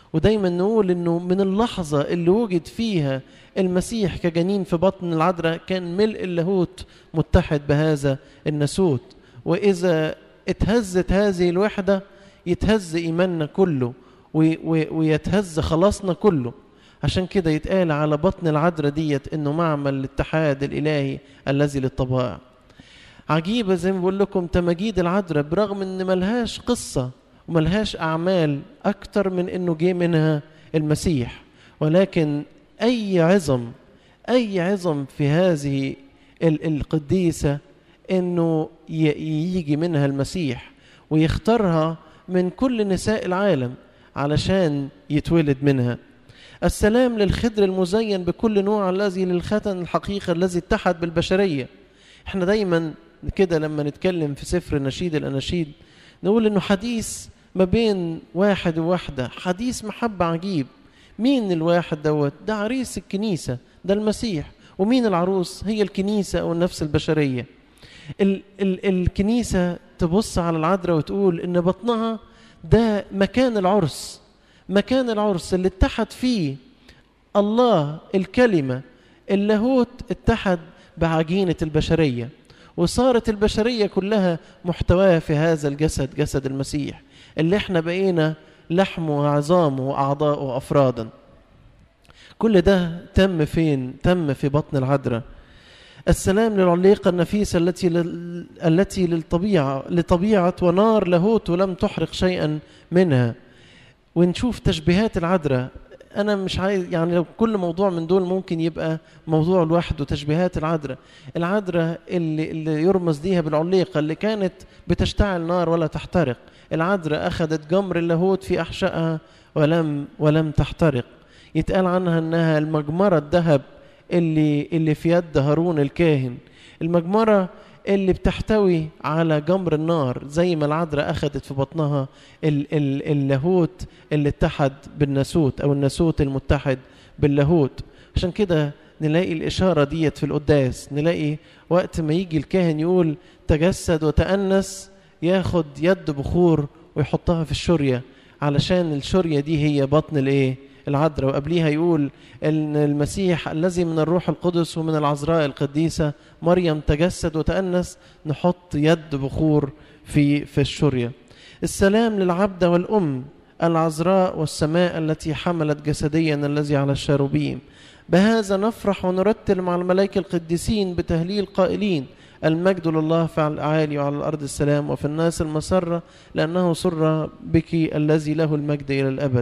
ودايما نقول انه من اللحظة اللي وجد فيها المسيح كجنين في بطن العذراء كان ملء اللاهوت متحد بهذا الناسوت وإذا اتهزت هذه الوحدة يتهز إيماننا كله ويتهز خلاصنا كله عشان كده يتقال على بطن العذراء ديت انه معمل الاتحاد الالهي الذي للطبائع عجيبه زي ما بقول لكم تماجيد العذراء برغم ان ملهاش قصه وملهاش اعمال اكتر من انه جه منها المسيح ولكن اي عظم اي عظم في هذه القديسه انه يجي منها المسيح ويختارها من كل نساء العالم علشان يتولد منها السلام للخدر المزين بكل نوع الذي للختن الحقيقة الذي اتحد بالبشرية احنا دايما كده لما نتكلم في سفر نشيد الأناشيد نقول انه حديث ما بين واحد وواحدة حديث محبة عجيب مين الواحد دوت ده عريس الكنيسة ده المسيح ومين العروس هي الكنيسة أو النفس البشرية ال ال الكنيسة تبص على العذراء وتقول إن بطنها ده مكان العرس مكان العرس اللي اتحد فيه الله الكلمة اللاهوت اتحد بعجينة البشرية وصارت البشرية كلها محتواها في هذا الجسد جسد المسيح اللي احنا بقينا لحمه وعظامه وأعضاءه وأفرادا كل ده تم فين؟ تم في بطن العذراء السلام للعليقة النفيسة التي لل... التي للطبيعة لطبيعة ونار لاهوت ولم تحرق شيئا منها ونشوف تشبيهات العذراء انا مش عايز يعني لو كل موضوع من دول ممكن يبقى موضوع لوحده تشبيهات العذراء العذراء اللي, اللي يرمز ليها بالعليقه اللي كانت بتشتعل نار ولا تحترق العذراء اخذت جمر اللاهوت في احشائها ولم ولم تحترق يتقال عنها انها المجمره الذهب اللي اللي في يد هارون الكاهن المجمره اللي بتحتوي على جمر النار زي ما العذراء أخذت في بطنها ال ال اللاهوت اللي اتحد بالناسوت أو الناسوت المتحد باللاهوت عشان كده نلاقي الإشارة ديت في القداس نلاقي وقت ما يجي الكاهن يقول تجسد وتأنس ياخد يد بخور ويحطها في الشرية علشان الشرية دي هي بطن الايه العذراء وقبليها يقول ان المسيح الذي من الروح القدس ومن العذراء القديسه مريم تجسد وتأنس نحط يد بخور في في الشريه السلام للعبد والام العذراء والسماء التي حملت جسديا الذي على الشاروبيم بهذا نفرح ونرتل مع الملائكة القديسين بتهليل قائلين المجد لله في الأعالي وعلى الأرض السلام وفي الناس المسرة لأنه سر بك الذي له المجد إلى الأبد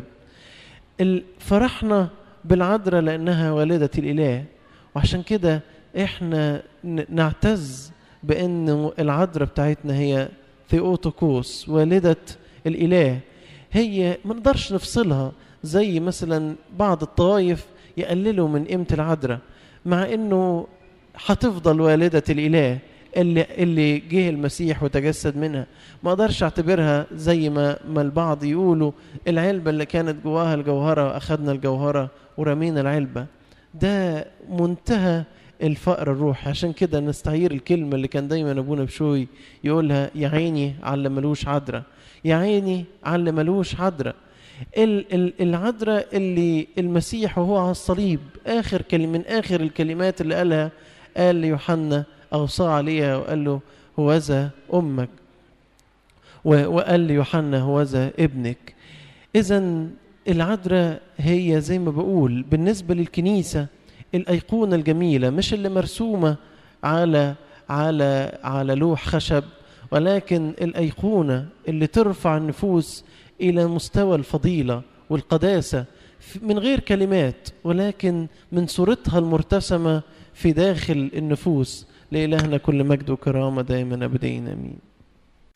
فرحنا بالعذراء لأنها والدة الإله وعشان كده احنا نعتز بأن العذراء بتاعتنا هي ثيوتوكوس والدة الإله هي ما نقدرش نفصلها زي مثلا بعض الطوائف يقللوا من قيمة العذراء مع انه هتفضل والدة الإله اللي اللي جه المسيح وتجسد منها ما اقدرش اعتبرها زي ما ما البعض يقولوا العلبة اللي كانت جواها الجوهرة اخذنا الجوهرة ورمينا العلبة ده منتهى الفقر الروحي عشان كده نستعير الكلمة اللي كان دايما ابونا بشوي يقولها يا عيني على اللي ملوش عذراء يا عيني على اللي ملوش عذراء العذراء اللي المسيح وهو على الصليب اخر كلمة من اخر الكلمات اللي قالها قال ليوحنا اوصى عليها وقال له هوذا امك وقال ليوحنا هوذا ابنك اذا العذراء هي زي ما بقول بالنسبه للكنيسه الايقونه الجميله مش اللي مرسومه على على على لوح خشب ولكن الايقونه اللي ترفع النفوس الى مستوى الفضيله والقداسه من غير كلمات ولكن من صورتها المرتسمه في داخل النفوس لإلهنا كل مجد وكرامة دائما أبدين آمين